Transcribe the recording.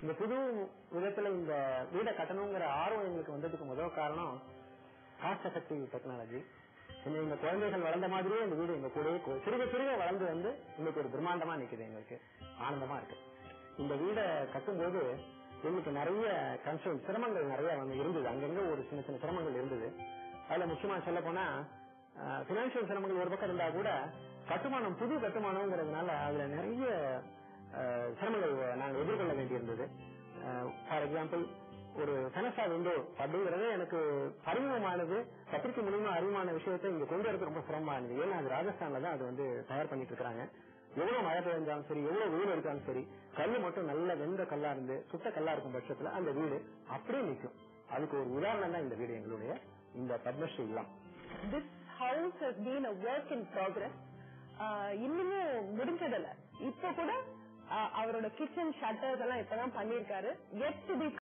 இந்த புது விதத்துல இந்த வீடை கட்டணுங்கிற ஆர்வம் எங்களுக்கு வந்ததுக்கு முதல் காரணம் காஸ்ட் எஃபெக்டிவ் டெக்னாலஜி இந்த குழந்தைகள் வளர்ந்த மாதிரியே இந்த வீடு எங்க கூடயே கொ- சிறுக சிறுக வளர்ந்து வந்து இன்னைக்கு ஒரு பிரம்மாண்டமா நிக்குது எங்களுக்கு ஆனந்தமா இருக்கு இந்த வீடை கட்டும்போது எங்களுக்கு நிறைய கன்சர்ன் சிரமங்கள் நிறைய வந்து இருந்தது அங்கங்க ஒரு சின்ன சின்ன சிரமங்கள் இருந்தது அதுல முக்கியமா சொல்ல போனா பினான்சியல் சிரமங்கள் ஒரு பக்கம் இருந்தா கூட கட்டுமானம் புது கட்டுமானம்ங்கிறதுனால அதுல நிறைய அஹ், சிரமங்கள் நாங்கள் எதிர்கொள்ள வேண்டியிருந்தது ஃபார் எக்ஸாம்பிள் ஒரு செனசா விண்டோ அப்படிங்கறது எனக்கு அறிமுகமானது பத்திரிகை மூலியமா அறிமுகமான விஷயத்தை இங்க கொண்டு வரது ரொம்ப சிரமமா இருந்தது ஏன்னா அது ராஜஸ்தான்ல தான் அது வந்து தயார் பண்ணிட்டு இருக்காங்க எவ்வளவு மழை பெய்ஞ்சாலும் சரி எவ்வளவு வெயில் அடிச்சாலும் சரி கல்லு மட்டும் நல்ல வெந்த கல்லா இருந்து சுத்த கல்லா இருக்கும் பட்சத்துல அந்த வீடு அப்படியே நிற்கும் அதுக்கு ஒரு உதாரணம் தான் இந்த வீடு எங்களுடைய இந்த பத்மஸ்ரீ இல்லம் this house has been a work in progress இன்னமும் முடிஞ்சதில்ல இப்ப கூட ஆஹ் அவரோட கிச்சன் ஷட்டர்ஸ் எல்லாம் இப்பதான் பண்ணிருக்காரு எட் டு பி